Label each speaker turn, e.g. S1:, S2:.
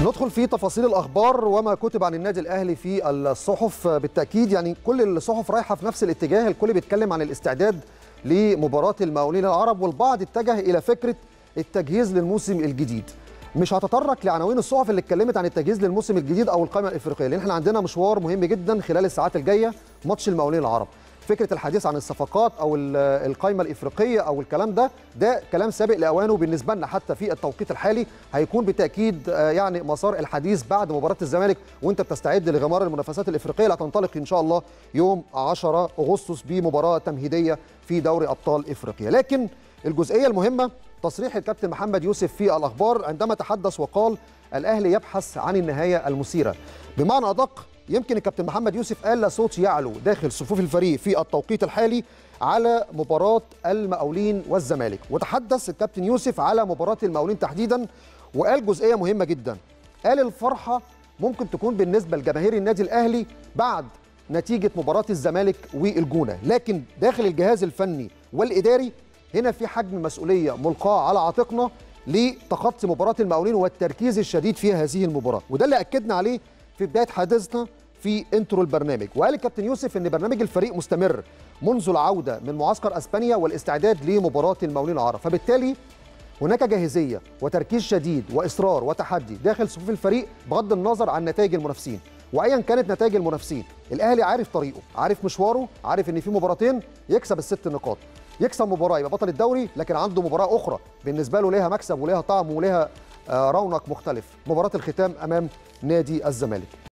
S1: ندخل في تفاصيل الاخبار وما كتب عن النادي الاهلي في الصحف بالتاكيد يعني كل الصحف رايحه في نفس الاتجاه الكل بيتكلم عن الاستعداد لمباراه المقاولين العرب والبعض اتجه الى فكره التجهيز للموسم الجديد مش هتطرق لعناوين الصحف اللي اتكلمت عن التجهيز للموسم الجديد او القائمه الافريقيه لان احنا عندنا مشوار مهم جدا خلال الساعات الجايه ماتش المقاولين العرب فكره الحديث عن الصفقات او القائمه الافريقيه او الكلام ده ده كلام سابق لاوانه بالنسبه لنا حتى في التوقيت الحالي هيكون بالتاكيد يعني مسار الحديث بعد مباراه الزمالك وانت بتستعد لغمار المنافسات الافريقيه اللي هتنطلق ان شاء الله يوم 10 اغسطس بمباراه تمهيديه في دوري ابطال افريقيا لكن الجزئيه المهمه تصريح الكابتن محمد يوسف في الاخبار عندما تحدث وقال الاهلي يبحث عن النهايه المثيره بمعنى ادق يمكن الكابتن محمد يوسف قال لا صوت يعلو داخل صفوف الفريق في التوقيت الحالي على مباراة المقاولين والزمالك وتحدث الكابتن يوسف على مباراة المقاولين تحديدا وقال جزئية مهمة جدا قال الفرحة ممكن تكون بالنسبة لجماهير النادي الأهلي بعد نتيجة مباراة الزمالك والجونة لكن داخل الجهاز الفني والإداري هنا في حجم مسؤولية ملقاة على عاتقنا لتخطي مباراة المقاولين والتركيز الشديد في هذه المباراة وده اللي أكدنا عليه في بدايه حديثنا في انترو البرنامج وقال الكابتن يوسف ان برنامج الفريق مستمر منذ العوده من معسكر اسبانيا والاستعداد لمباراه المقاولين العرب فبالتالي هناك جاهزيه وتركيز شديد واصرار وتحدي داخل صفوف الفريق بغض النظر عن نتائج المنافسين وايا كانت نتائج المنافسين الاهلي عارف طريقه عارف مشواره عارف ان في مباراتين يكسب الست نقاط يكسب مباراه يبقى بطل الدوري لكن عنده مباراه اخرى بالنسبه له ليها مكسب وليها طعم وليها رونق مختلف مباراه الختام امام نادي الزمالك